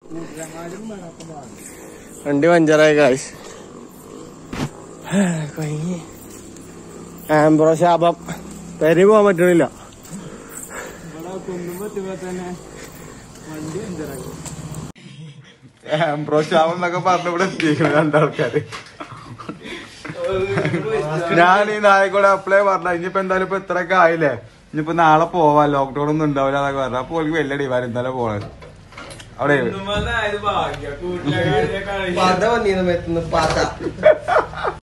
വണ്ടി പഞ്ചറായ കാശ് കൊയങ്ങി ആംബ്രോ ശാപം പെരി പോവാൻ പറ്റണില്ല ആംബ്രോശാമം എന്നൊക്കെ പറഞ്ഞു ഇവിടെ എത്തിയിരിക്കണം രണ്ടാൾക്കാര് ഞാൻ ഈ നായക്കൂടെ അപ്ലൈ പറഞ്ഞ ഇനിയിപ്പോ എന്തായാലും ഇപ്പൊ ഇത്രയൊക്കെ ആയില്ലേ ഇനിയിപ്പോ നാളെ പോവാ ലോക്ക്ഡൌൺ ഒന്നും ഉണ്ടാവില്ല എന്നൊക്കെ പറഞ്ഞു അപ്പൊ ഓൾക്ക് വലിയ ഡിമാൻഡ് ഇന്നലെ പോണത് അവിടെ പാത വന്നിരുന്നു പാത